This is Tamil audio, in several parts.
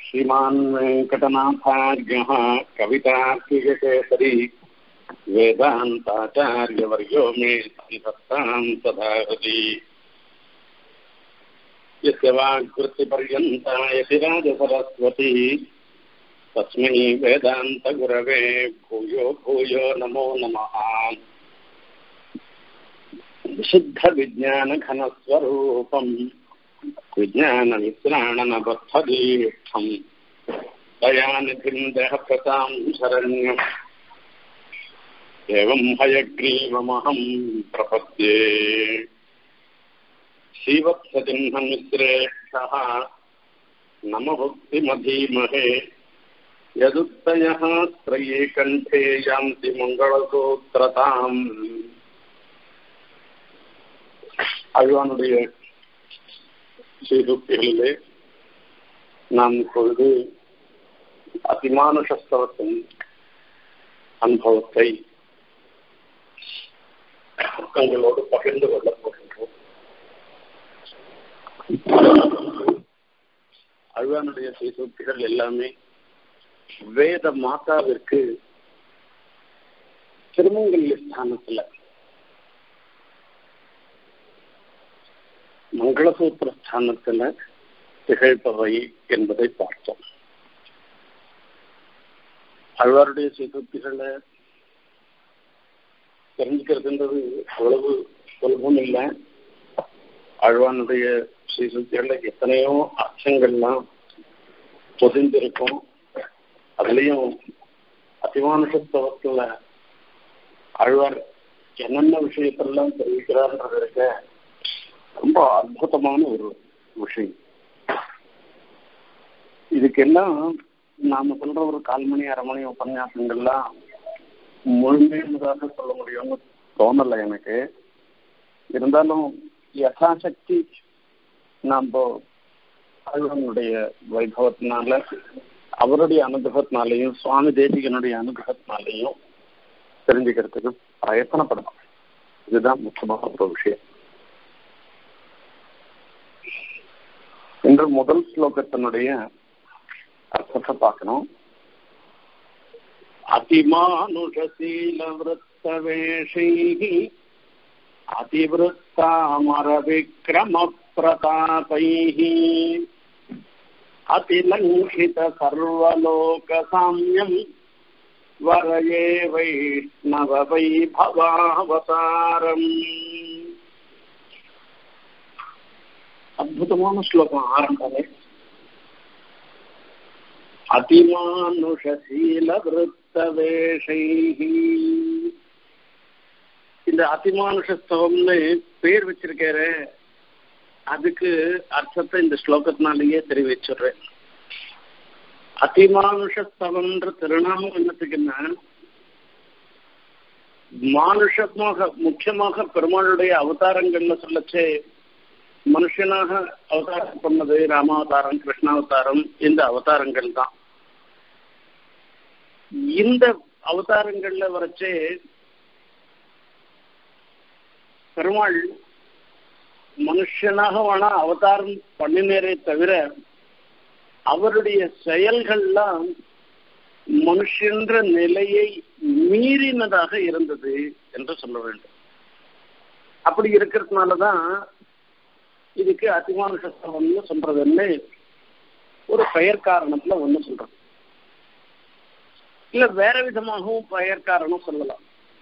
श्रीमान् वेङ्कटनाथार्यः कवितार्किककेसरी वेदान्ताचार्यवर्यो मे सन्धत्तां सदा हृदि यस्य वाग्वृत्तिपर्यन्ता यतिराजसरस्वती तस्मै वेदान्तगुरवे भूयो भूयो नमो नमः विशुद्धविज्ञानघनस्वरूपम् विज्ञानवित्राणनबद्धदीक्षम् दयानिधिम् देहप्रतां शरण्यम् एवम् हयग्रीवमहम् प्रपद्ये श्रीवत्सचिह्नमिश्रेष्ठः नम भक्तिमधीमहे यदुक्तयः त्रये कण्ठे यान्ति मङ्गलसूत्रताम् அழ்வானுடைய சீதுக்திகளிலே நாம் இப்பொழுது அதிமானுஷஸ்தவத்தின் அனுபவத்தை உங்களோடு பகிர்ந்து கொள்ளப் போகின்றோம் அழ்வானுடைய சீசூக்திகள் எல்லாமே வேத மாதாவிற்கு திருமங்கல்ய ஸ்தானத்துல மங்களசூத்திர ஸ்தானத்துல திகழ்பவை என்பதை பார்த்தோம் அழ்வாருடைய சீசூக்திகளை தெரிஞ்சுக்கிறதுன்றது அவ்வளவு சுலபம் இல்லை அழ்வானுடைய ஸ்ரீசுத்திகளில் எத்தனையோ அர்த்தங்கள்லாம் பொதிந்திருக்கும் அதுலேயும் அதிமானுஷத்துவத்தில் அழ்வார் என்னென்ன விஷயத்தெல்லாம் தெரிவிக்கிறார்ன்றது இருக்க ரொம்ப அற்புதமான ஒரு விஷயம் இதுக்கெல்லாம் நாம சொல்ற ஒரு கால் மணி அரை மணி உபன்யாசங்கள்லாம் முழுமையாக சொல்ல முடியும்னு தோணலை எனக்கு இருந்தாலும் யதாசக்தி நாம் அழ்வனுடைய வைபவத்தினால அவருடைய அனுகிரகத்தினாலையும் சுவாமி தேசிகனுடைய அனுகிரகத்தினாலையும் தெரிஞ்சுக்கிறதுக்கு பிரயத்தனப்படணும் இதுதான் முக்கியமான ஒரு விஷயம் இன்று முதல் ஸ்லோகத்தினுடைய அர்த்தத்தை பார்க்கணும் அதிமானுஷசீலவృత్తவேஷைः अतिवृत्तामरविक्रमप्रतापैः अतिलङ्घितसर्वलोकसाम्यम् वरये वैष्णववैभवावतारम् అద్భుతమైన శ్లోకం ఆరంభమే அதிமானுஷசீல விருத்தவேஷை இந்த அதிமானுஷஸ்தவம்னு பேர் வச்சிருக்காரு அதுக்கு அர்த்தத்தை இந்த ஸ்லோகத்தினாலேயே தெரிவிச்சுடுறேன் அதிமானுஷஸ்தவம்ன்ற திருநாமம் என்னத்துக்குன்னா மானுஷமாக முக்கியமாக பெருமாளுடைய அவதாரங்கள்ல சொல்லச்சே மனுஷனாக அவதாரம் பண்ணது ராமாவதாரம் கிருஷ்ணாவதாரம் இந்த அவதாரங்கள் தான் இந்த அவதாரங்கள்ல வரைச்சே பெருமாள் மனுஷனாக வேணா அவதாரம் பண்ணினரே தவிர அவருடைய செயல்கள்லாம் மனுஷன்ற நிலையை மீறினதாக இருந்தது என்று சொல்ல வேண்டும் அப்படி இருக்கிறதுனாலதான் இதுக்கு அதிமான சஸ்திரம்னு சொல்றதுன்னு ஒரு பெயர் காரணத்துல ஒண்ணு சொல்றது இல்ல வேற விதமாகவும் பெயர் காரணம் சொல்லலாம்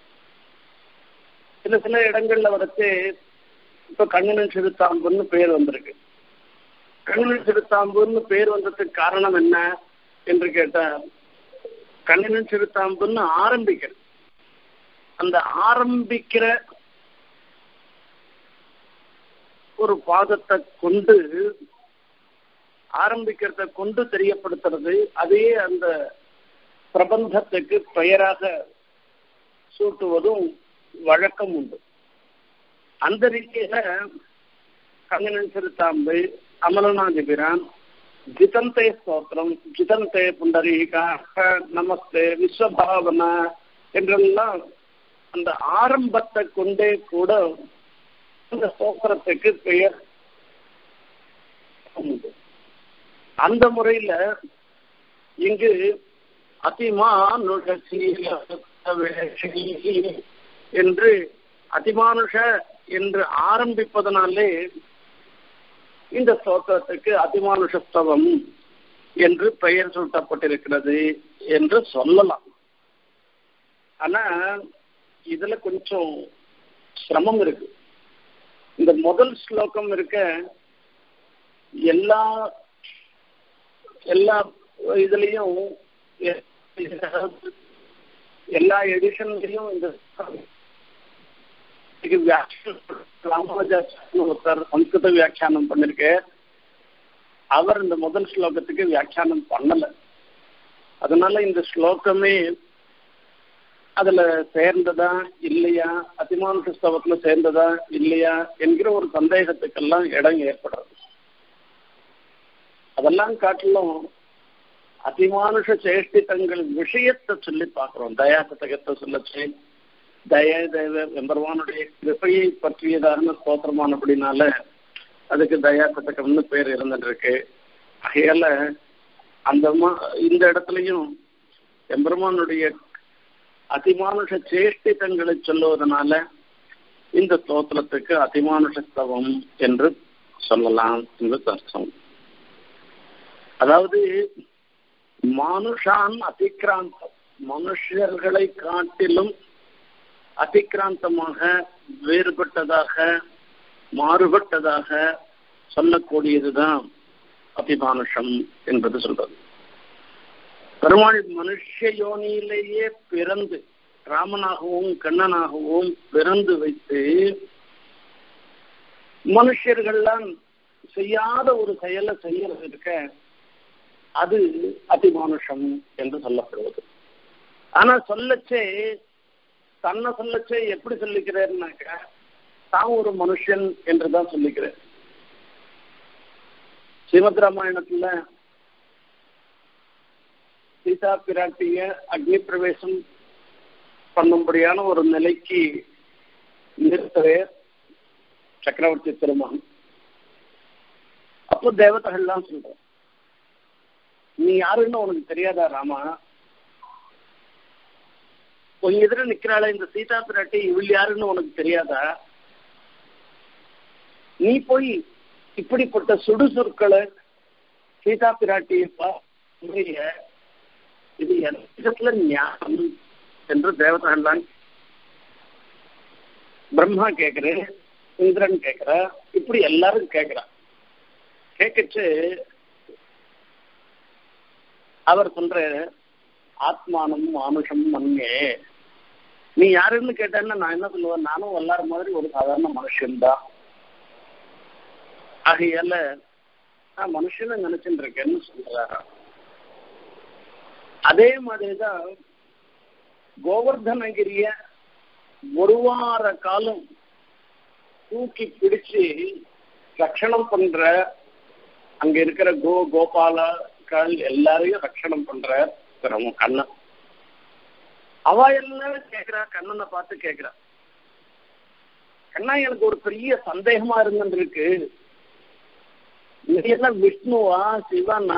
சில சில இடங்கள்ல வரைச்சு இப்ப கண்ணனின் சிறுத்தாம்புன்னு பேர் வந்திருக்கு கண்ணனின் சிறுத்தாம்புன்னு பேர் வந்ததுக்கு காரணம் என்ன என்று கேட்டா கண்ணனின் சிறுத்தாம்புன்னு ஆரம்பிக்கிறது அந்த ஆரம்பிக்கிற ஒரு பாதத்தை கொண்டு ஆரம்பிக்கிறத கொண்டு தெரியப்படுத்துறது அதே அந்த பிரபந்தத்துக்கு பெயராக சூட்டுவதும் வழக்கம் உண்டு அந்த ரீதியில கங்கனன் சிறுத்தாம்பு அமலநாதிபிரான் ஜிதந்தே ஸ்தோத்திரம் ஜிதந்தே புண்டரீகா நமஸ்தே விஸ்வபாவன என்றெல்லாம் அந்த ஆரம்பத்தை கொண்டே கூட அந்த ஸ்தோத்திரத்துக்கு பெயர் உண்டு அந்த முறையில இங்கு அதிமானுஷ என்று அதிமானுஷ என்று ஆரம்பிப்பதனாலே இந்த ஸ்தோத்திரத்துக்கு அதிமானுஷஸ்தவம் என்று பெயர் சூட்டப்பட்டிருக்கிறது என்று சொல்லலாம் ஆனா இதுல கொஞ்சம் சிரமம் இருக்கு இந்த முதல் ஸ்லோகம் இருக்க எல்லா எல்லா இதுலயும் எல்லா எடிஷன்லயும் இந்த ராமானுஜாச்சாரியன் ஒருத்தர் சம்ஸ்கிருத வியாக்கியானம் பண்ணிருக்க அவர் இந்த முதல் ஸ்லோகத்துக்கு வியாக்கியானம் பண்ணல அதனால இந்த ஸ்லோகமே அதுல சேர்ந்ததா இல்லையா அதிமானுஷ ஸ்தவத்துல சேர்ந்ததா இல்லையா என்கிற ஒரு சந்தேகத்துக்கெல்லாம் இடம் ஏற்படுறது அதெல்லாம் காட்டிலும் அதிமானுஷ சேஷ்டித்தங்கள் விஷயத்தை சொல்லி பார்க்கிறோம் தயா சதகத்தை சொல்லச்சு தய தேவ எம்பெருமானுடைய கிருப்பையை பற்றியதான ஸ்தோத்திரமானபடினால அதுக்கு தயா சதகம்னு பேர் இருந்துட்டு இருக்கு ஆகையால அந்த இந்த இடத்துலயும் எம்பெருமானுடைய அதிமானுஷ சேஷ்டிதங்களை சொல்லுவதனால இந்த ஸ்தோத்திரத்துக்கு அதிமானுஷத்துவம் என்று சொல்லலாம் என்று அர்த்தம் அதாவது மானுஷான் அதிக்ராந்தம் மனுஷர்களை காட்டிலும் அதிக்ராந்தமாக வேறுபட்டதாக மாறுபட்டதாக சொல்லக்கூடியதுதான் அதிமானுஷம் என்பது சொல்றது பெருமாள் மனுஷ யோனியிலேயே பிறந்து ராமனாகவும் கண்ணனாகவும் பிறந்து வைத்து மனுஷர்கள்லாம் செய்யாத ஒரு செயலை செய்யறது இருக்க அது அதிமானுஷம் என்று சொல்லப்படுவது ஆனா சொல்லச்சே தன்னை சொல்லச்சே எப்படி சொல்லிக்கிறாருனாக்க தான் ஒரு மனுஷன் என்றுதான் சொல்லிக்கிறேன் ஸ்ரீமத் ராமாயணத்துல சீதா பிராட்டிய அக்னி பிரவேசம் பண்ணும்படியான ஒரு நிலைக்கு நிறுத்தவே சக்கரவர்த்தி திருமகன் அப்போ தேவதைகள்லாம் சொல்ற நீ யாருன்னு உனக்கு தெரியாதா ராமா உன் எதிர நிக்கிறாள இந்த சீதா பிராட்டி இவள் யாருன்னு உனக்கு தெரியாதா நீ போய் இப்படிப்பட்ட சுடு சொற்களை சீதா பிராட்டியை இது எந்த ஞானம் என்று தேவதைகள்லாம் பிரம்மா கேக்குறேன் இந்திரன் கேக்குற இப்படி எல்லாரும் கேக்குறா கேட்கச்சு அவர் சொல்ற ஆத்மானம் மானுஷம் மண்ணே நீ யாருன்னு கேட்டேன்னா நான் என்ன சொல்லுவேன் நானும் எல்லாரும் மாதிரி ஒரு சாதாரண மனுஷன்தான் ஆகையால நான் மனுஷனை நினைச்சுட்டு இருக்கேன்னு சொல்றாரா அதே மாதிரிதான் கோவர்தனகிரிய ஒரு வார காலம் தூக்கி பிடிச்சு ரட்சணம் பண்ற அங்க இருக்கிற கோ கோபாலர்கள் எல்லாரையும் ரட்சணம் பண்ற திறமும் கண்ணன் அவ எல்லாரும் கேக்குறா கண்ணனை பார்த்து கேக்குறா கண்ணா எனக்கு ஒரு பெரிய சந்தேகமா இருந்துருக்கு நீ என்ன விஷ்ணுவா சிவனா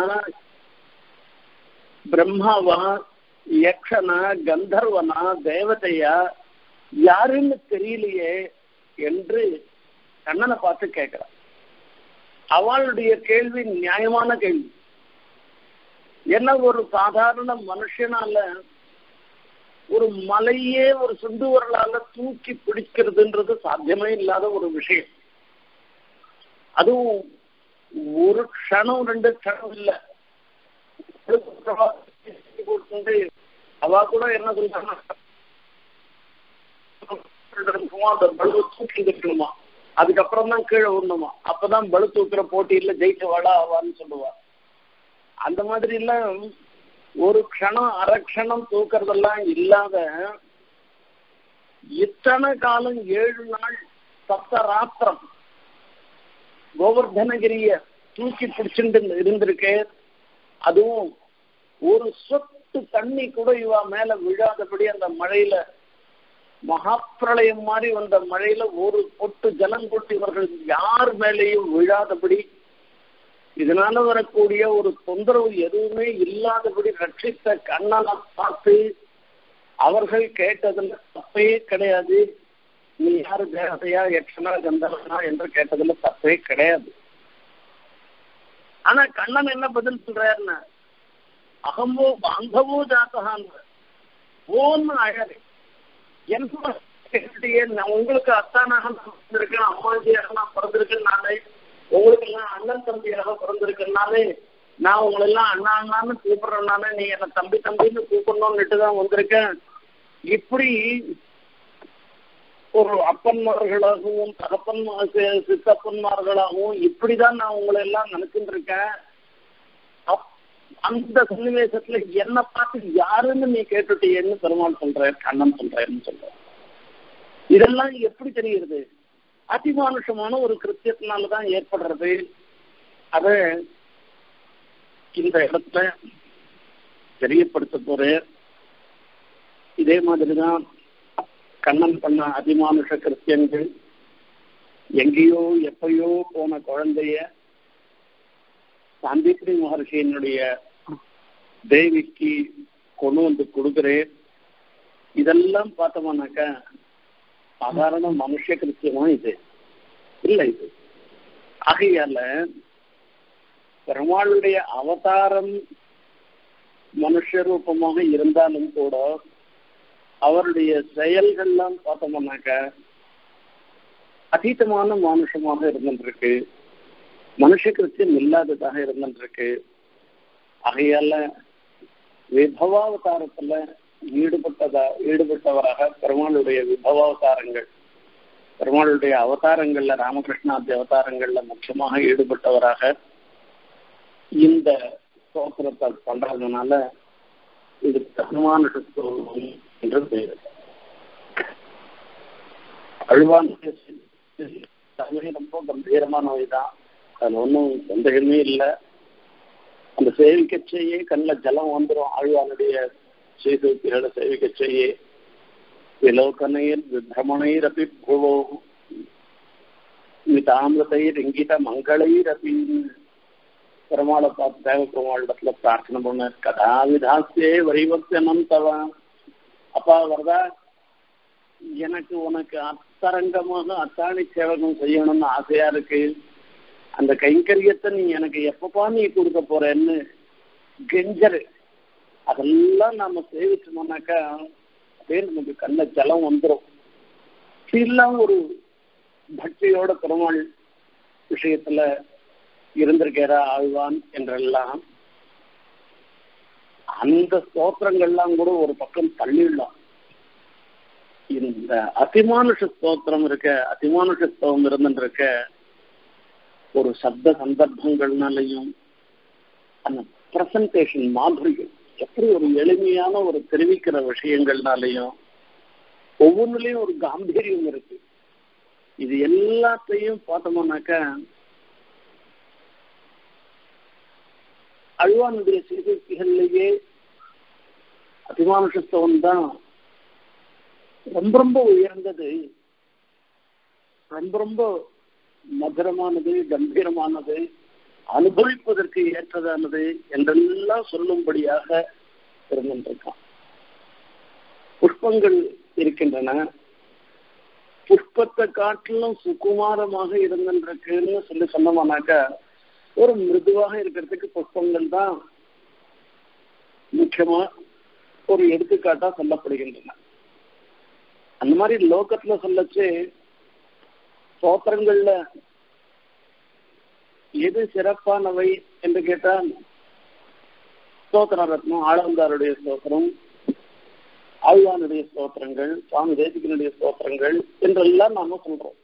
பிரம்மாவா யக்ஷனா கந்தர்வனா தேவதையா யாருன்னு தெரியலையே என்று கண்ணனை பார்த்து கேட்கிறான் அவளுடைய கேள்வி நியாயமான கேள்வி என்ன ஒரு சாதாரண மனுஷனால ஒரு மலையே ஒரு சுண்டு வரலால தூக்கி பிடிக்கிறதுன்றது சாத்தியமே இல்லாத ஒரு விஷயம் அதுவும் ஒரு க்ஷணம் ரெண்டு க்ஷணம் இல்லை அவ கூட என்ன சொல்றாங்க அந்த பலுவை தூக்கி வைக்கணுமா அதுக்கப்புறம் தான் கீழே விடணுமா அப்பதான் பலு தூக்குற போட்டியில ஜெயிச்சவாளா ஆவான்னு சொல்லுவா அந்த மாதிரி எல்லாம் ஒரு க்ஷணம் அரை க்ஷணம் தூக்குறதெல்லாம் இல்லாத இத்தனை காலம் ஏழு நாள் சப்த ராத்திரம் கோவர்தனகிரிய தூக்கி பிடிச்சிட்டு இருந்திருக்கே அதுவும் ஒரு சொட்டு தண்ணி கூட இவா மேல விழாதபடி அந்த மழையில மகாப்பிரளயம் மாதிரி வந்த மழையில ஒரு பொட்டு ஜலம் கொட்டு இவர்கள் யார் மேலேயும் விழாதபடி இதனால வரக்கூடிய ஒரு தொந்தரவு எதுவுமே இல்லாதபடி ரட்சித்த கண்ணனை பார்த்து அவர்கள் கேட்டதுல தப்பே கிடையாது நீ யாரு தேவதையா யக்ஷனா கந்தர்வனா என்று கேட்டதுல தப்பே கிடையாது ஆனா கண்ணன் என்ன பதில் சொல்றாருன்னா அகம்போ பாந்தவோ ஜாத்தகான் ஓன்னு அழகு என்ன உங்களுக்கு அத்தானாக நான் பிறந்திருக்கேன் அம்மாஜியாக நான் பிறந்திருக்கேன் நானே உங்களுக்கு எல்லாம் அண்ணன் தம்பியாக பிறந்திருக்கனாலே நான் உங்களை எல்லாம் அண்ணா அண்ணான்னு கூப்பிடுறேன்னாலே நீ என்ன தம்பி தம்பின்னு கூப்பிடணும்னுட்டு தான் வந்திருக்கேன் இப்படி ஒரு அப்பன்மார்களாகவும் தகப்பன் சித்தப்பன்மார்களாகவும் இப்படிதான் நான் உங்களை எல்லாம் நினைச்சுட்டு இருக்கேன் அந்த சன்னிவேசத்துல என்ன பார்த்து யாருன்னு நீ கேட்டுட்டீன்னு பெருமாள் சொல்ற கண்ணன் சொல்றேன்னு சொல்ற இதெல்லாம் எப்படி தெரிகிறது அதிமானுஷமான ஒரு கிருத்தியத்தினாலதான் ஏற்படுறது அத இந்த இடத்துல தெரியப்படுத்த போறேன் இதே மாதிரிதான் கண்ணன் பண்ண அதிமானுஷ கிருத்தியங்கள் எங்கேயோ எப்பயோ போன குழந்தைய சாந்திபுரி மகர்ஷியினுடைய தேவிக்கு கொண்டு வந்து கொடுக்குறேன் இதெல்லாம் பார்த்தோம்னாக்கா சாதாரண மனுஷ கிருத்தியமா இது இல்ல இது ஆகையால பெருமாளுடைய அவதாரம் மனுஷ ரூபமாக இருந்தாலும் கூட அவருடைய செயல்கள்லாம் பார்த்தோம்னாக்க அதீதமான மானுஷமாக இருந்துருக்கு மனுஷ கிருத்தியம் இல்லாததாக இருந்துருக்கு ஆகையால விபவாவதாரத்துல ஈடுபட்டதா ஈடுபட்டவராக பெருமாளுடைய விபவாவதாரங்கள் பெருமாளுடைய அவதாரங்கள்ல ராமகிருஷ்ணாதி அவதாரங்கள்ல முக்கியமாக ஈடுபட்டவராக இந்த சோத்திரத்தை பண்றதுனால இது தகுமான ஸ்தோத்திரம் என்று பெயர் அழுவான் தமிழ் ரொம்ப கம்பீரமான நோய் தான் அதுல ஒன்றும் சந்தேகமே இல்லை அந்த சேவிக்க செய்ய கண்ணில் ஜலம் வந்துடும் ஆழ்வானுடைய ஸ்ரீசூத்திகளை சேவிக்க செய்ய விலோகனைர் விபிரமணைரபி புவோ மிதாமிரதைர் இங்கித மங்களைரபி பெருமாளை பார்த்து தேவ பெருமாளிடத்துல பிரார்த்தனை பண்ண கதா விதாசியே வரிவக்தனம் தவா அப்பா வரதா எனக்கு உனக்கு அத்தரங்கமாக அத்தாணி சேவகம் செய்யணும்னு ஆசையா இருக்கு அந்த கைங்கரியத்தை நீ எனக்கு எப்பப்பா நீ கொடுக்க போறேன்னு கெஞ்சரு அதெல்லாம் நாம சேவிச்சோம்னாக்கா அப்படியே நமக்கு கண்ண ஜலம் வந்துடும் எல்லாம் ஒரு பக்தியோட பெருமாள் விஷயத்துல இருந்திருக்கிறா ஆழ்வான் என்றெல்லாம் அந்த ஸ்தோத்திரங்கள்லாம் கூட ஒரு பக்கம் தள்ளிடலாம் இந்த அதிமானுஷ ஸ்தோத்திரம் இருக்க அதிமானுஷ ஸ்தவம் இருந்துருக்க ஒரு சப்த சந்தர்ப்பங்கள்னாலையும் அந்த பிரசன்டேஷன் மாதுரியம் எப்படி ஒரு எளிமையான ஒரு தெரிவிக்கிற விஷயங்கள்னாலையும் ஒவ்வொன்றுலயும் ஒரு காம்பீரியம் இருக்கு இது எல்லாத்தையும் பார்த்தோம்னாக்கா அழ்வானுடைய சீர்திருத்திகள்லேயே அதிமானுஷத்துவம் தான் ரொம்ப ரொம்ப உயர்ந்தது ரொம்ப ரொம்ப மதுரமானது கம்பீரமானது அனுபவிப்பதற்கு ஏற்றதானது என்றெல்லாம் சொல்லும்படியாக இருந்திருக்கான் புஷ்பங்கள் இருக்கின்றன புஷ்பத்தை காட்டிலும் சுகுமாரமாக இருந்திருக்குன்னு சொல்லி சொன்னோம்னாக்கா ஒரு மிருதுவாக இருக்கிறதுக்கு புஷ்பங்கள் தான் முக்கியமா ஒரு எடுத்துக்காட்டா சொல்லப்படுகின்றன அந்த மாதிரி லோகத்துல சொல்லச்சு ஸ்தோத்திரங்கள்ல எது சிறப்பானவை என்று கேட்டால் ஸ்தோத்திர ரத்னம் ஆளந்தாருடைய ஸ்தோத்திரம் ஆழ்வானுடைய ஸ்தோத்திரங்கள் சுவாமி தேசிகனுடைய ஸ்தோத்திரங்கள் என்றெல்லாம் நாம சொல்றோம்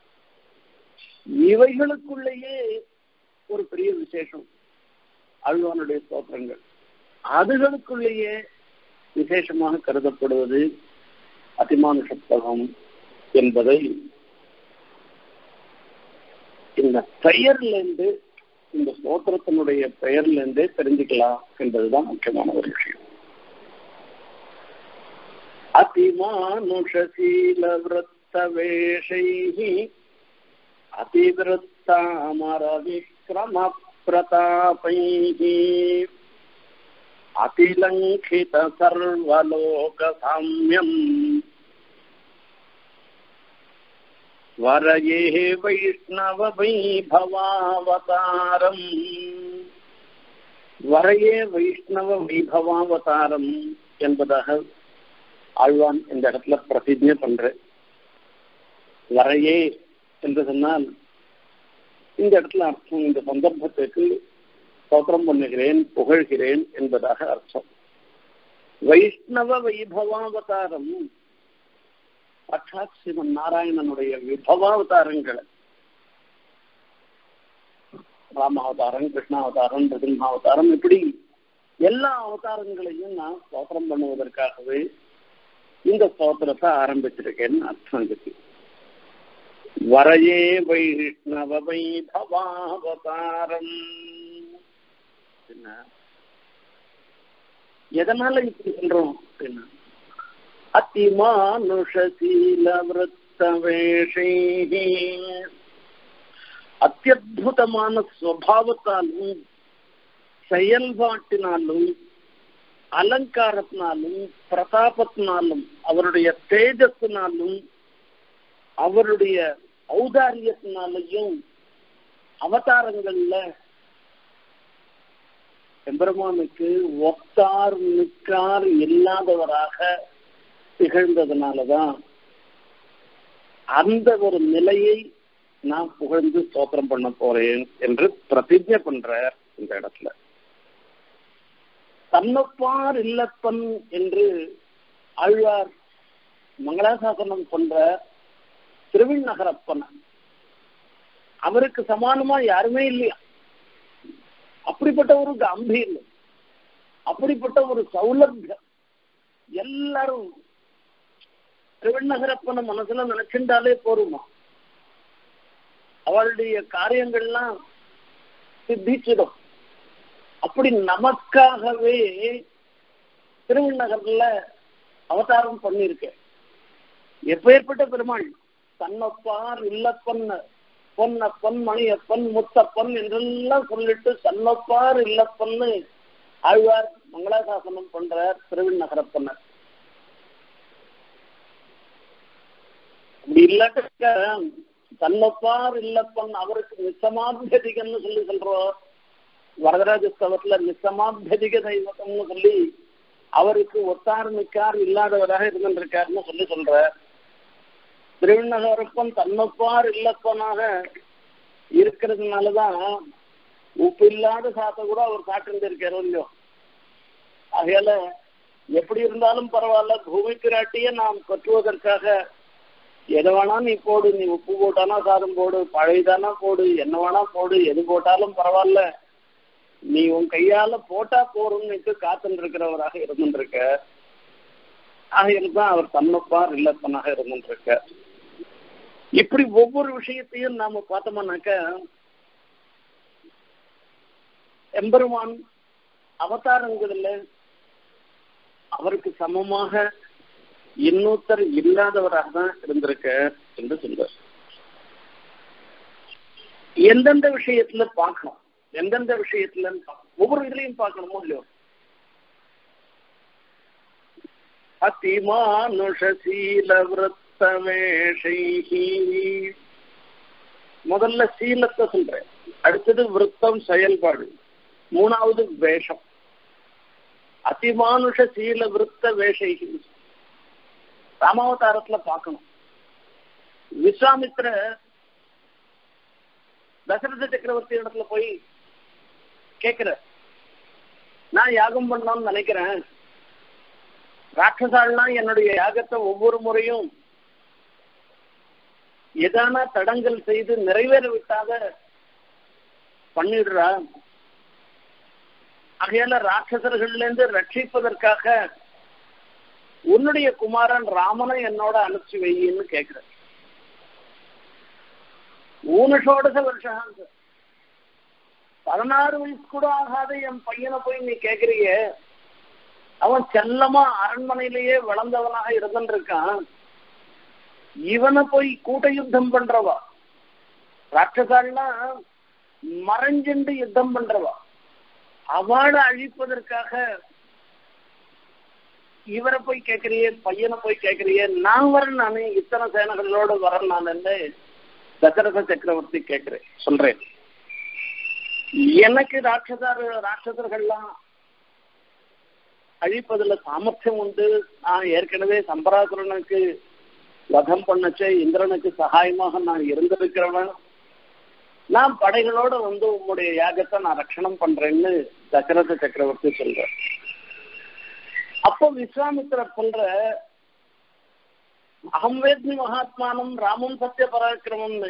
இவைகளுக்குள்ளேயே ஒரு பெரிய விசேஷம் ஆழ்வானுடைய ஸ்தோத்திரங்கள் அதுகளுக்குள்ளேயே விசேஷமாக கருதப்படுவது அதிமானுஷ புத்தகம் என்பதை இந்த பெயர்ல இருந்து இந்த ஸ்தோத்திரத்தினுடைய பெயர்ல இருந்தே தெரிஞ்சுக்கலாம் என்பதுதான் முக்கியமான ஒரு விஷயம் அதிமானுஷீல விரத்த வேஷை அதிவிருத்தாமர விக்ரம प्रतापैः अतिलङ्घितसर्वलोकसाम्यम् वरये वैष्णववैभवावतारम् வரையே வைஷ்ணவ வைபவாவதாரம் என்பதாக ஆழ்வான் இந்த இடத்துல பிரதிஜை பண்ற வரையே என்று சொன்னால் இந்த இடத்துல அர்த்தம் இந்த சந்தர்ப்பத்துக்கு ஸ்தோத்திரம் பண்ணுகிறேன் புகழ்கிறேன் என்பதாக அர்த்தம் வைஷ்ணவ வைபவாவதாரம் சாட்சாத் சிவன் நாராயணனுடைய விபவாவதாரங்களை ராமாவதாரம் கிருஷ்ணாவதாரம் நிருசிம்மாவதாரம் இப்படி எல்லா அவதாரங்களையும் நான் ஸ்தோத்திரம் பண்ணுவதற்காகவே இந்த ஸ்தோத்திரத்தை ஆரம்பிச்சிருக்கேன்னு அர்த்தம் இருக்கு வரையே வைஷ்ணவ வைபவாவதாரம் என்ன எதனால இப்படி சொல்றோம் அப்படின்னா அதிமானுஷீல விரத்த வேஷே அத்தியுதமான சுவாவத்தாலும் செயல்பாட்டினாலும் அலங்காரத்தினாலும் பிரதாபத்தினாலும் அவருடைய தேஜத்தினாலும் அவருடைய ஔதாரியத்தினாலையும் அவதாரங்கள்ல எம்பெருமானுக்கு ஒத்தார் நிற்கார் இல்லாதவராக திகழ்ந்ததுனாலதான் அந்த ஒரு நிலையை நான் புகழ்ந்து ஸ்தோத்திரம் பண்ண போறேன் என்று பிரதிஜை பண்ற இந்த இடத்துல தன்னப்பார் இல்லப்பன் என்று ஆழ்வார் மங்களாசாசனம் கொண்ட திருவிண்ணகரப்பன் அவருக்கு சமானமா யாருமே இல்லையா அப்படிப்பட்ட ஒரு காம்பீரியம் அப்படிப்பட்ட ஒரு சௌலபியம் எல்லாரும் திருவிண்ணகரப்பனை மனசுல நினைச்சுட்டாலே போருமா அவளுடைய காரியங்கள்லாம் சித்திச்சிடும் அப்படி நமக்காகவே திருவிண்ணகர்ல அவதாரம் பண்ணிருக்க எப்பேற்பட்ட பெருமாள் தன்னப்பார் இல்லப்பன் பொன்ன பொன் மணியப்பன் முத்தப்பன் என்றெல்லாம் சொல்லிட்டு தன்னப்பார் இல்லப்பன்னு ஆழ்வார் மங்களாசாசனம் பண்றார் திருவிண்ணகரப்பன்னர் அப்படி இல்லாட்ட தன்னப்பார் இல்லப்பன் அவருக்கு நிசமாபியதிகன்னு சொல்லி சொல்றோம் வரதராஜ ஸ்தவத்துல நிசமாபியதிக தெய்வத்தம்னு சொல்லி அவருக்கு ஒத்தார் மிக்கார் இல்லாதவராக இருந்திருக்காருன்னு சொல்லி சொல்ற திருவிண்ணகரப்பன் தன்னப்பார் இல்லப்பனாக இருக்கிறதுனாலதான் உப்பு இல்லாத சாத்தை கூட அவர் சாட்டிருந்திருக்காரு இல்லையோ ஆகையால எப்படி இருந்தாலும் பரவாயில்ல பூமி பிராட்டிய நாம் கற்றுவதற்காக எதை வேணா நீ போடு நீ உப்பு போட்டானா சாதம் போடு பழையதானா போடு என்ன வேணா போடு எது போட்டாலும் பரவாயில்ல நீ உன் கையால போட்டா போறோம்னுட்டு காத்துட்டு இருக்கிறவராக இருந்துருக்க ஆகையில் தான் அவர் தன்னப்பார் இல்லப்பனாக இருந்துருக்க இப்படி ஒவ்வொரு விஷயத்தையும் நாம பார்த்தோம்னாக்க எம்பெருமான் அவதாரங்களில் அவருக்கு சமமாக இன்னொருத்தர் இல்லாதவராக தான் இருந்திருக்க என்று சொல்றார் எந்தெந்த விஷயத்துல பார்க்கணும் எந்தெந்த விஷயத்துல ஒவ்வொரு இதுலையும் பார்க்கணுமோ இல்லையோ அதிமானுஷீல விரத்தமேஷைஹி முதல்ல சீலத்தை சொல்றேன் அடுத்தது விருத்தம் செயல்பாடு மூணாவது வேஷம் அதிமானுஷ சீல விருத்த வேஷைகி ராமாவதாரத்துல பார்க்கணும் விஸ்வாமித்ர தசரத சக்கரவர்த்தி இடத்துல போய் கேக்குற நான் யாகம் பண்ணணும்னு நினைக்கிறேன் ராட்சசாள்னா என்னுடைய யாகத்தை ஒவ்வொரு முறையும் எதான தடங்கல் செய்து நிறைவேற விட்டாத பண்ணிடுறா ஆகையால ராட்சசர்கள்ல இருந்து ரட்சிப்பதற்காக உன்னுடைய குமாரன் ராமனை என்னோட அனுப்பிச்சு வையின்னு கேக்குற ஊனஷோடச வருஷம் பதினாறு வயசு கூட ஆகாத என் பையனை போய் நீ கேக்குறிய அவன் செல்லமா அரண்மனையிலேயே வளர்ந்தவனாக இருந்திருக்கான் இவனை போய் கூட்ட யுத்தம் பண்றவா ராட்சசாள்னா மறைஞ்சுண்டு யுத்தம் பண்றவா அவளை அழிப்பதற்காக இவரை போய் கேட்கறியே பையனை போய் கேட்கறியே நான் வரேன் நானு இத்தனை சேனைகளோட வரேன் நான் தசரத சக்கரவர்த்தி கேட்கிறேன் சொல்றேன் எனக்கு ராட்சசர் ராட்சசர்கள்லாம் அழிப்பதுல சாமர்த்தியம் உண்டு நான் ஏற்கனவே சம்பராசுரனுக்கு வதம் பண்ணச்சே இந்திரனுக்கு சகாயமாக நான் இருந்திருக்கிறவன் நான் படைகளோட வந்து உங்களுடைய யாகத்தை நான் ரட்சணம் பண்றேன்னு தசரத சக்கரவர்த்தி சொல்றேன் அப்போ விஸ்வாமித்திரர் சொல்ற அகம் வேத்மி மகாத்மானம் ராமம் சத்திய பராக்கிரமம்னு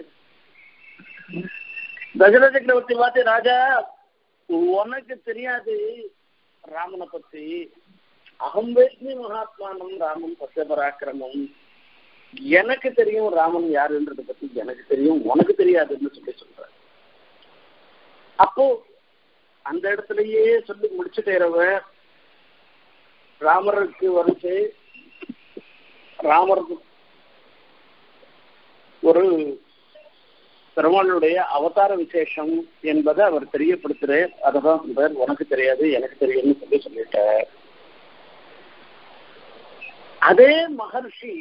தசரத சக்கரவர்த்தி பார்த்து ராஜா உனக்கு தெரியாது ராமனை பத்தி அகம் வேத்மி மகாத்மானம் ராமம் சத்திய பராக்கிரமம் எனக்கு தெரியும் ராமன் யாருன்றத பத்தி எனக்கு தெரியும் உனக்கு தெரியாதுன்னு சொல்லி சொல்ற அப்போ அந்த இடத்துலயே சொல்லி முடிச்சுட்டேறவ ராமருக்கு வரிசை ராமருக்கு ஒரு பெருமாளுடைய அவதார விசேஷம் என்பதை அவர் தெரியப்படுத்துறார் அததான் சொல்றார் உனக்கு தெரியாது எனக்கு தெரியும்னு சொல்லி சொல்லிட்டார் அதே மகர்ஷி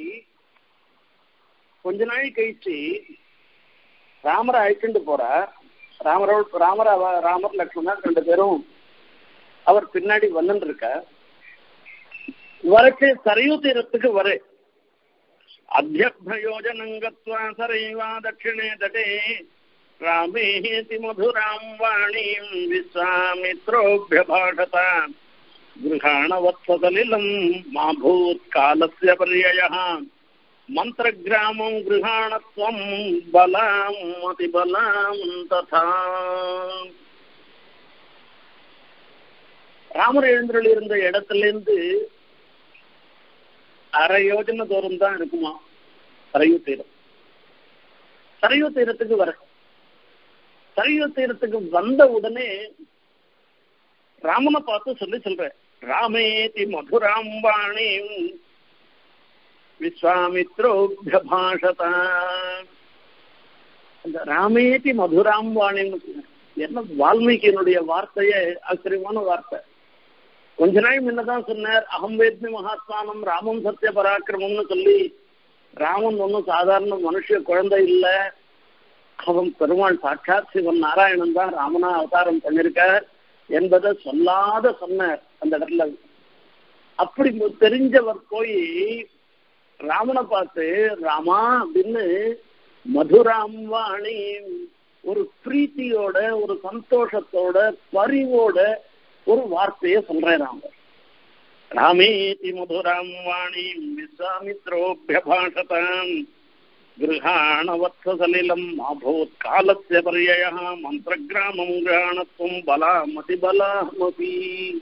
கொஞ்ச நாள் கழிச்சு ராமரை அழைச்சிட்டு போறார் ராமரோட ராமர் அவ ராமர் லக்ஷ்மணர் ரெண்டு பேரும் அவர் பின்னாடி வந்துட்டு இருக்க வரச்சு சரையு தீரத்துக்கு வர அத்தியயோஜனங்கத்வா சரைவா தட்சிணே தடே ராமேதி மதுராம் வாணீம் விஸ்வாமித்ரோபியபாஷத गृहाणवत्सलिलम् मा भूत्कालस्य पर्ययः मन्त्रग्रामं गृहाणत्वं बलाम् अतिबलाम् तथा ராமர் எழுந்தருள் இருந்த இடத்துல இருந்து அரை யோஜனை தூரம் தான் இருக்குமா சரையு தீரம் சரையு தீரத்துக்கு வர சரையு தீரத்துக்கு வந்த உடனே ராமனை பார்த்து சொல்லி சொல்ற ராமேதி மதுராம் வாணிம் விஸ்வாமித்ரோபியபாஷத அந்த ராமேதி மதுராம் வாணின்னு என்ன வால்மீகியினுடைய வார்த்தையே ஆச்சரியமான வார்த்தை கொஞ்ச நாள் முன்னதான் சொன்னார் அகம் வேத்மி மகாத்மானம் ராமம் சத்திய பராக்கிரமம்னு சொல்லி ராமன் ஒன்றும் சாதாரண மனுஷ குழந்தை இல்ல அவன் பெருமாள் சாட்சாத் சிவன் நாராயணன் தான் ராமனா அவதாரம் பண்ணிருக்கார் என்பதை சொல்லாத சொன்னார் அந்த இடத்துல அப்படி தெரிஞ்சவர் போய் ராமனை பார்த்து ராமா அப்படின்னு மதுராம் வாணி ஒரு பிரீத்தியோட ஒரு சந்தோஷத்தோட பரிவோட ஒரு வார்த்தையை சொல்றேன் ராமர் ராமேதி மதுராம் வாணி விஸ்வாமித்ரோபியபாஷதாம் गृहाणवत्सलिलम् अभूत् कालस्य पर्ययः मन्त्रग्रामम् கிராணத்துவம் பலாம் அதிபலாமபி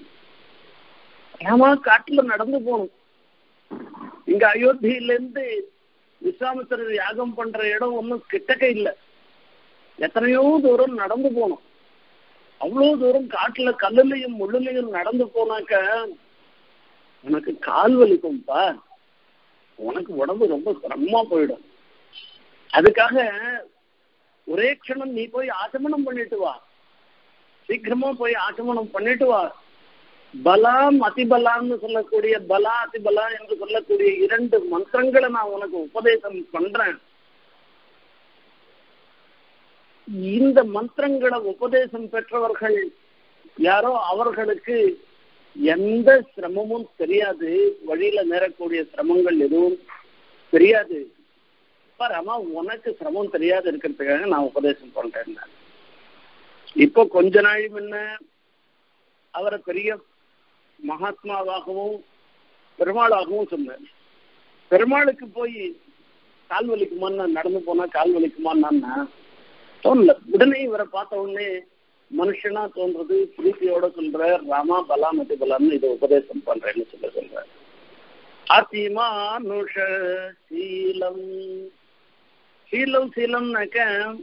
ராமா காட்டுல நடந்து போகணும் இங்க அயோத்தியில இருந்து விஸ்வாமித்திரர் யாகம் பண்ற இடம் ஒன்றும் கிட்டக்க இல்லை எத்தனையோ தூரம் நடந்து போகணும் அவ்வளவு தூரம் காட்டுல கல்லுலையும் முள்ளுலையும் நடந்து போனாக்க உனக்கு கால் வலிக்கும்பா உனக்கு உடம்பு ரொம்ப சிரமமா போயிடும் அதுக்காக ஒரே க்ஷணம் நீ போய் ஆச்சமனம் பண்ணிட்டு வா சீக்கிரமா போய் ஆச்சமனம் பண்ணிட்டு வா பலாம் அதிபலான்னு சொல்லக்கூடிய பலா அதிபலா என்று சொல்லக்கூடிய இரண்டு மந்திரங்களை நான் உனக்கு உபதேசம் பண்றேன் இந்த மந்திரங்களை உபதேசம் பெற்றவர்கள் யாரோ அவர்களுக்கு எந்த சிரமமும் தெரியாது வழியில நேரக்கூடிய சிரமங்கள் எதுவும் தெரியாது ராமா உனக்கு சிரமம் தெரியாது இருக்கிறதுக்காக நான் உபதேசம் பண்றேன் இப்போ கொஞ்ச நாள் முன்ன அவரை பெரிய மகாத்மாவாகவும் பெருமாளாகவும் சொன்னார் பெருமாளுக்கு போய் கால் வலிக்குமான்னு நடந்து போனா கால் வலிக்குமான்னா தோணல உடனே இவரை பார்த்த உடனே மனுஷனா தோன்றது பிரீத்தியோட சொல்ற ராமா பலாமதி பலான்னு இதை உபதேசம் பண்றேன்னு சொல்ல சொல்ற அதிமானுஷ சீலம் சீலம் சீலம்னாக்க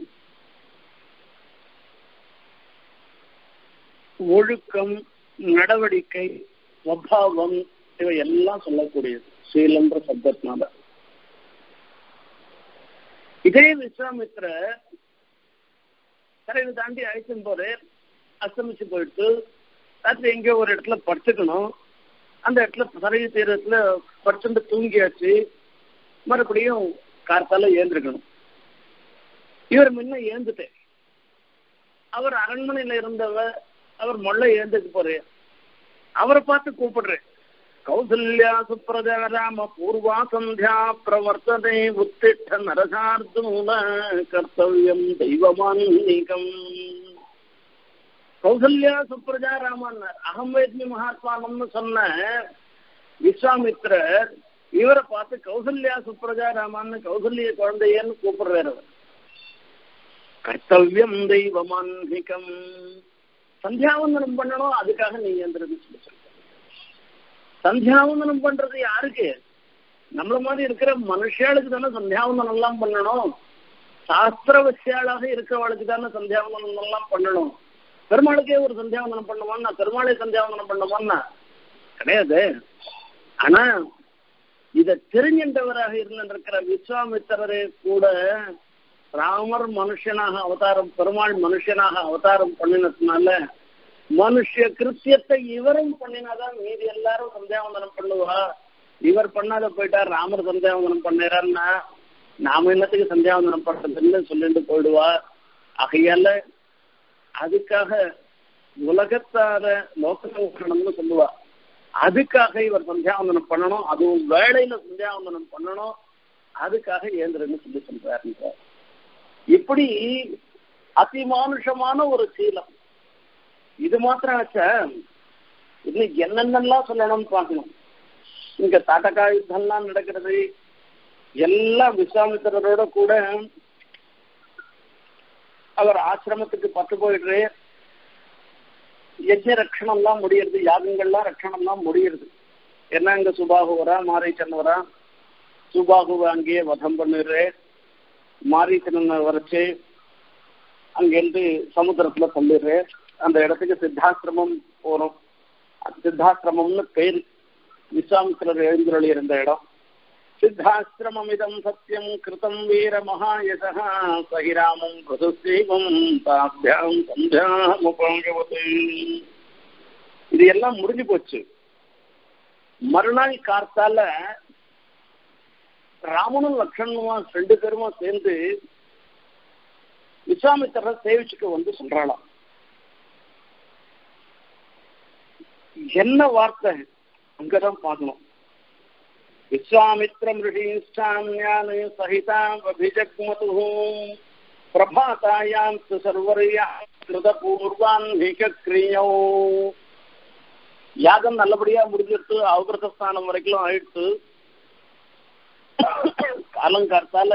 ஒழுக்கம் நடவடிக்கை ஸ்வபாவம் இவை எல்லாம் சொல்லக்கூடியது சீலம்ன்ற சப்தத்தினால இதே விஸ்வாமித்ர கரையை தாண்டி அழைச்சும் போது அஸ்தமிச்சு போயிட்டு ராத்திரி எங்கேயோ ஒரு இடத்துல படுத்துக்கணும் அந்த இடத்துல சரைய தீரத்துல படுத்துட்டு தூங்கியாச்சு மறுபடியும் கார்த்தால ஏந்திருக்கணும் இவர் முன்ன ஏந்துட்டேன் அவர் அரண்மனையில இருந்தவர் அவர் மொள்ள ஏந்துக்கு போறேன் அவரை பார்த்து கூப்பிடுறேன் கௌசல்யா சுப்ரஜா ராம பூர்வா சந்தியா பிரவர்த்தனை உத்திட்ட நரசார்த்தூன கர்த்தவியம் தெய்வமான்மீகம் கௌசல்யா சுப்ரஜா ராமன் அகம் வேத்மி மகாத்மானம்னு சொன்ன விஸ்வாமித்ரர் இவரை பார்த்து கௌசல்யா சுப்ரஜா ராமான்னு கௌசல்ய குழந்தையன்னு கூப்பிடுறாரு அவர் கர்த்தவியம் தெய்வமான்மிகம் சந்தியாவந்தனம் பண்ணணும் அதுக்காக நீ எந்திரன்னு சொல்லி சொல்ற சந்தியாவந்தனம் பண்றது யாருக்கு நம்மள மாதிரி இருக்கிற மனுஷாளுக்கு தானே சந்தியாவந்தனம் எல்லாம் பண்ணணும் சாஸ்திர வசியாளாக இருக்கிறவளுக்கு தானே சந்தியாவந்தனம் எல்லாம் பண்ணணும் பெருமாளுக்கே ஒரு சந்தியாவந்தனம் பண்ணுவான்னா பெருமாளே சந்தியாவந்தனம் பண்ணுவான்னா கிடையாது ஆனா இத தெரிஞ்சின்றவராக இருந்திருக்கிற விஸ்வாமித்திரரே கூட ராமர் மனுஷனாக அவதாரம் பெருமாள் மனுஷனாக அவதாரம் பண்ணினதுனால மனுஷ கிருத்தியத்தை இவரும் பண்ணினாதான் மீதி எல்லாரும் சந்தியாவந்தனம் பண்ணுவா இவர் பண்ணாத போயிட்டா ராமர் சந்தியாவந்தனம் பண்ணாருன்னா நாம என்னத்துக்கு சந்தியாவந்தனம் பண்றதுன்னு சொல்லிட்டு போயிடுவா ஆகையால அதுக்காக உலகத்தார லோகம்னு சொல்லுவா அதுக்காக இவர் சந்தியாவந்தனம் பண்ணணும் அதுவும் வேலையில சந்தியாவந்தனம் பண்ணணும் அதுக்காக ஏந்திரன்னு சொல்லி சொல்றாருன்றார் இப்படி அதிமானுஷமான ஒரு சீலம் இது மாத்திரம் ஆச்சா இன்னும் என்னென்னலாம் சொல்லணும்னு பார்க்கணும் இங்க தாட்டக்கா யுத்தம்லாம் நடக்கிறது எல்லாம் விஸ்வாமித்திரரோட கூட அவர் ஆசிரமத்துக்கு பத்து போயிடுறு யஜ்ய ரட்சணம்லாம் முடியறது யாகங்கள்லாம் ரட்சணம்லாம் முடியறது என்ன இங்க சுபாகு வரா மாரீச்சன் வரா சுபாகுவை அங்கேயே வதம் பண்ணிடுறே மாரீச்சனை வரைச்சு அங்கேருந்து சமுத்திரத்துல தள்ளிடுறேன் அந்த இடத்துக்கு சித்தாசிரமம் போறோம் சித்தாசிரமம்னு பேர் விஸ்வாமித்திரர் எழுந்துள்ளி இருந்த இடம் சித்தாசிரமமிதம் சத்தியம் கிருதம் வீர மகாயசா சகிராமம் பிரசுஸ்ரீவம் தாபியாம் சந்தியாமுபாங்கவது இது எல்லாம் முடிஞ்சு போச்சு மறுநாள் கார்த்தால ராமனும் லக்ஷ்மணுமா ரெண்டு பேருமா சேர்ந்து விஸ்வாமித்திரர் சேவிச்சுக்க வந்து சொல்றாளாம் என்ன வார்த்தை அங்கதான் பார்க்கணும் விஸ்வாமித்ரம் ரிஷீஷ்டான்யான் சகிதாம் அபிஜக்மது பிரபாதாயாம் சர்வரியா கிருத பூர்வான்மிகிரியோ யாகம் நல்லபடியா முடிஞ்சிட்டு அவகிருத ஸ்தானம் வரைக்கும் ஆயிடுத்து காலங்கார்த்தால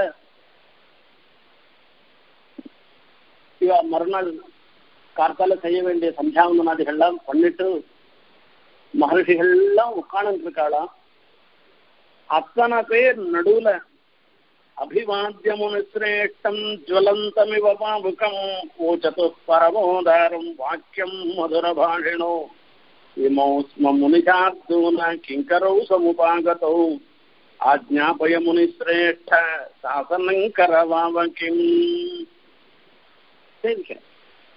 இவ மறுநாள் கார்த்தால செய்ய வேண்டிய சந்தியாவந்தனாதிகள்லாம் பண்ணிட்டு மகர்ஷிகள்லாம் உட்கார்ந்து இருக்காளாம் அத்தனை பேர் நடுவுல அபிவாத்தியமுனிசிரேஷ்டம் ஜுவலந்தமிவ பாவுகம் ஓச்சது பரமோதாரம் வாக்கியம் மதுர பாஷிணோ இமௌ ஸ்ம முனிஜார்த்தூன கிங்கரௌ சமுபாகதௌ ஆஜ்ஞாபய முனிசிரேஷ்ட சாசனம் கரவாவ கிம் சேவிக்கிறேன்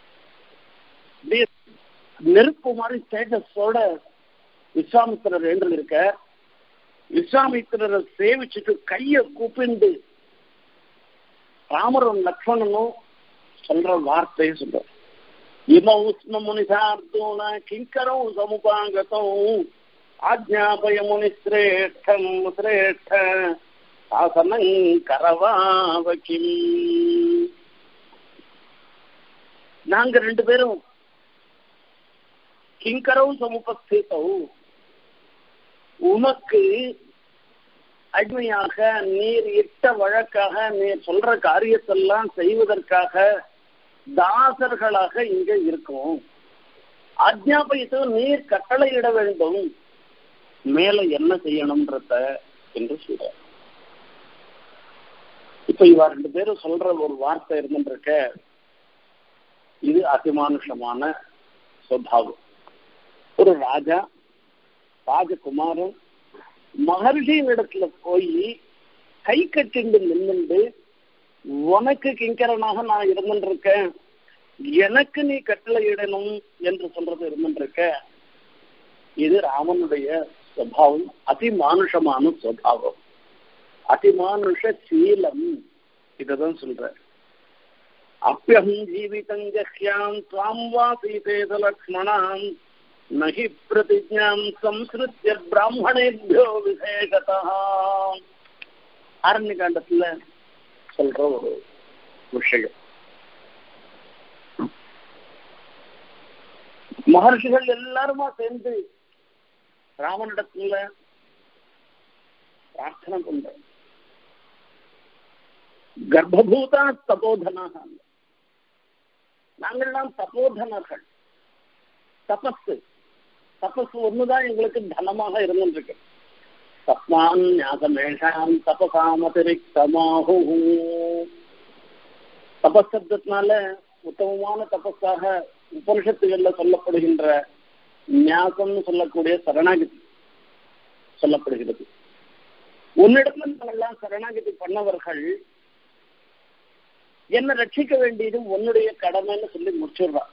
நெருப்பு மாதிரி ஸ்டேட்டஸோட விஸ்வாமித்திரர் எழுந்து இருக்க விஸ்வாமித்திரரை சேவிச்சுட்டு கைய கூப்பிண்டு ராமரும் லக்ஷ்மணனும் சொல்ற வார்த்தையை சொல்ற இம உஷ்ண முனிசார்த்தூன கிங்கரம் சமுபாங்கதம் ஆஜ்ஞாபய முனி சிரேஷ்டம் சிரேஷ்ட சாசனம் கரவாவகிம் நாங்க ரெண்டு பேரும் கிங்கரவும் சமுபஸ்திதவும் உமக்கு அடிமையாக நீர் இட்ட வழக்காக நீர் சொல்ற காரியத்தெல்லாம் செய்வதற்காக தாசர்களாக இங்க இருக்கோம் அஜ்ஞாபயத்து நீர் கட்டளையிட வேண்டும் மேல என்ன செய்யணும்ன்றத என்று சொல்ற இப்ப இவ ரெண்டு பேரும் சொல்ற ஒரு வார்த்தை இருந்துருக்க இது அதிமானுஷமான சுவாவம் ஒரு ராஜா ராஜகுமாரன் மகர்ஷியின் இடத்துல போய் கை கட்டிண்டு நின்றுண்டு உனக்கு கிங்கரனாக நான் இருந்துருக்கேன் எனக்கு நீ கட்டளையிடணும் என்று சொல்றது இருந்துருக்க இது ராமனுடைய சுவாவம் அதிமானுஷமான சுவாவம் அதிமானுஷ சீலம் இததான் சொல்ற அப்பியம் ஜீவிதம் ஜஹ்யாம் துவாம் வா சீதேத லக்ஷ்மணாம் நகி பிரதிஜாம் சம்ஸ்கிருத்திய பிராமணேபியோ விசேஷதா அரண்யகாண்டத்துல சொல்ற ஒரு விஷயம் மகர்ஷிகள் எல்லாருமா சேர்ந்து ராமனிடத்துல பிரார்த்தனை பண்ற கர்ப்பபூதா தபோதனாக நாங்கள்லாம் தபோதனர்கள் தபஸ் தபஸ் ஒண்ணுதான் எங்களுக்கு தனமாக இருந்துருக்கு தஸ்மான் ஞாசமேஷாம் தபசாமதிரிக்தமாகு தபஸ் சப்தத்தினால உத்தமமான தபஸாக உபனிஷத்துகள்ல சொல்லப்படுகின்ற ஞாசம்னு சொல்லக்கூடிய சரணாகதி சொல்லப்படுகிறது உன்னிடத்துல நாங்கெல்லாம் சரணாகதி பண்ணவர்கள் என்ன ரட்சிக்க வேண்டியது உன்னுடைய கடமைன்னு சொல்லி முடிச்சிடுறான்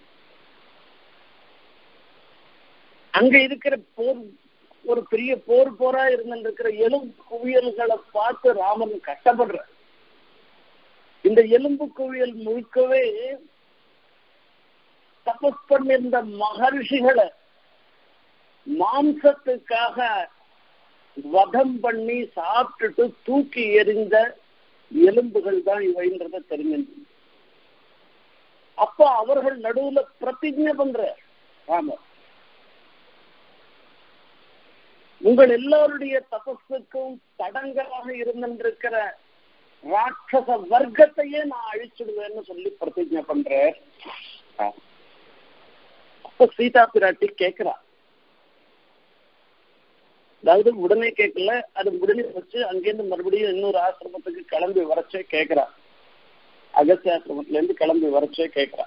அங்க இருக்கிற போர் ஒரு பெரிய போர் போரா இருந்திருக்கிற எலும்பு குவியல்களை பார்த்து ராமன் கஷ்டப்படுற இந்த எலும்பு குவியல் முழுக்கவே தபஸ் பண்ணிருந்த மகர்ஷிகளை மாம்சத்துக்காக வதம் பண்ணி சாப்பிட்டுட்டு தூக்கி எறிந்த எலும்புகள் தான் இவைன்றத தெரிஞ்சு அப்ப அவர்கள் நடுவுல பிரதிஜை பண்ற ராமர் உங்கள் எல்லாருடைய தபஸுக்கும் தடங்கலாக இருந்திருக்கிற ராட்சச வர்க்கத்தையே நான் அழிச்சிடுவேன்னு சொல்லி பிரதிஜை பண்றேன் அப்ப சீதா பிராட்டி கேட்கிறா அதாவது உடனே கேட்கல அது உடனே வச்சு அங்கேருந்து மறுபடியும் இன்னொரு ஆசிரமத்துக்கு கிளம்பி வரச்சே கேட்கிறா அகஸ்திய ஆசிரமத்துல இருந்து கிளம்பி வரச்சே கேட்கிறா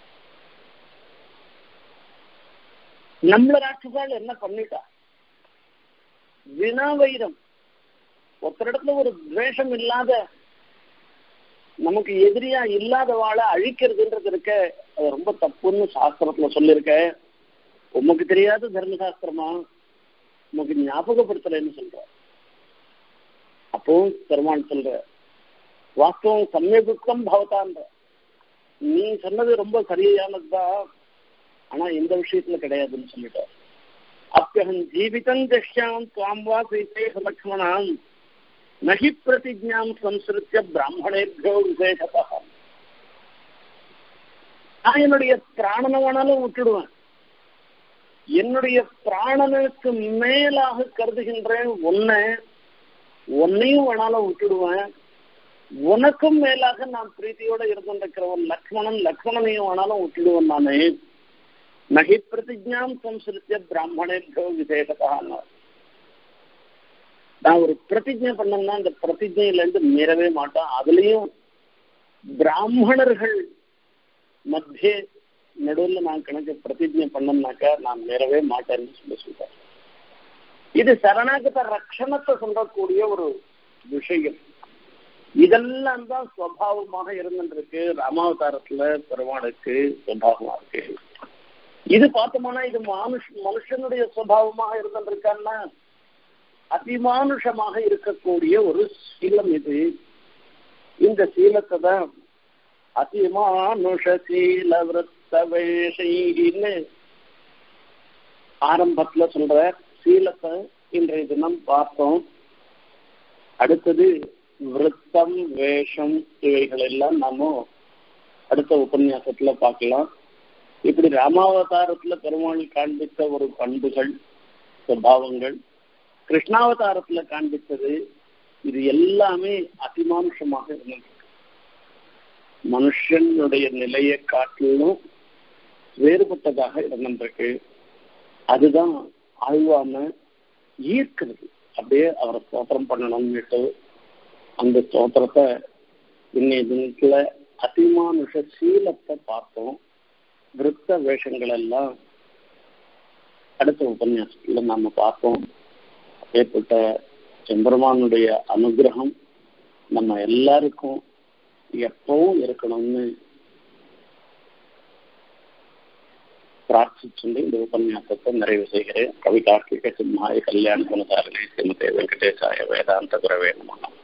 நம்மள ராட்சசால் என்ன பண்ணிட்டா வினாவைரம் ஒருத்தரிடத்துல ஒரு துவேஷம் இல்லாத நமக்கு எதிரியா இல்லாத வாழை அழிக்கிறதுன்றது இருக்க அது ரொம்ப தப்புன்னு சாஸ்திரத்துல சொல்லியிருக்க உமக்கு தெரியாத தர்மசாஸ்திரமா உமக்கு ஞாபகப்படுத்தலைன்னு சொல்ற அப்போ பெருமான் சொல்ற வாஸ்தவம் சமயபுக்கம் பவதான்ற நீ சொன்னது ரொம்ப சரியானதுதான் ஆனா இந்த விஷயத்துல கிடையாதுன்னு சொல்லிட்ட அப்பியகம் ஜீவிதம் ஜஷ்யாம் துவாம் வா சீதே லக்ஷ்மணாம் நகி பிரதிஜாம் சம்ஸ்கிருத்திய பிராமணேபியோ விசேஷதா நான் என்னுடைய பிராணனை வேணாலும் விட்டுடுவேன் என்னுடைய பிராணனுக்கு மேலாக கருதுகின்றேன் உன்னை உன்னையும் வேணாலும் விட்டுடுவேன் உனக்கும் மேலாக நான் பிரீத்தியோட இருந்திருக்கிறவன் லக்ஷ்மணன் லக்ஷ்மணனையும் வேணாலும் விட்டுடுவேன் நானு நகி பிரதிஜாம் சம்ஸ்கிருத்திய பிராமணேபியோ விசேஷதா நான் ஒரு பிரதிஜை பண்ணோம்னா அந்த பிரதிஜையில இருந்து மீறவே மாட்டோம் அதுலயும் பிராமணர்கள் மத்திய நடுவில் நான் கணக்கு பிரதிஜை பண்ணோம்னாக்கா நான் மீறவே மாட்டேன்னு சொல்லி சொல்றேன் இது சரணாகத ரட்சணத்தை சொல்லக்கூடிய ஒரு விஷயம் இதெல்லாம் தான் சுவாவமாக இருந்துருக்கு ராமாவதாரத்துல பெருமாளுக்கு சுவாவமா இருக்கு இது பார்த்தோம்னா இது மனுஷ மனுஷனுடைய சுவாவமாக இருந்துருக்கான்னா அதிமானுஷமாக இருக்கக்கூடிய ஒரு சீலம் இது இந்த சீலத்தை தான் அதிமானுஷ சீல விரத்த வேஷைன்னு ஆரம்பத்துல சொல்ற சீலத்தை இன்றைய தினம் பார்த்தோம் அடுத்தது விருத்தம் வேஷம் இவைகள் எல்லாம் நாம அடுத்த உபன்யாசத்துல பார்க்கலாம் இப்படி ராமாவதாரத்துல பெருமாள் காண்பித்த ஒரு பண்புகள் சுபாவங்கள் கிருஷ்ணாவதாரத்துல காண்பித்தது இது எல்லாமே அதிமானுஷமாக இருந்தது மனுஷனுடைய நிலையை காட்டிலும் வேறுபட்டதாக இருந்திருக்கு அதுதான் ஆழ்வான ஈர்க்கிறது அப்படியே அவரை ஸ்தோத்திரம் பண்ணணும்னுட்டு அந்த ஸ்தோத்திரத்தை இன்னைய தினத்துல அதிமானுஷ சீலத்தை பார்த்தோம் விருத்த வேஷங்கள் எல்லாம் அடுத்த உபன்யாசத்துல நாம பார்ப்போம் ஏற்பட்ட செம்பெருமானுடைய அனுகிரகம் நம்ம எல்லாருக்கும் எப்பவும் இருக்கணும்னு பிரார்த்திச்சுண்டு இந்த உபன்யாசத்தை நிறைவு செய்கிறேன் கவி கார்த்திக சிம்மாய கல்யாண குணசாரணை ஸ்ரீமதே வெங்கடேசாய வேதாந்த குரவே நமகம்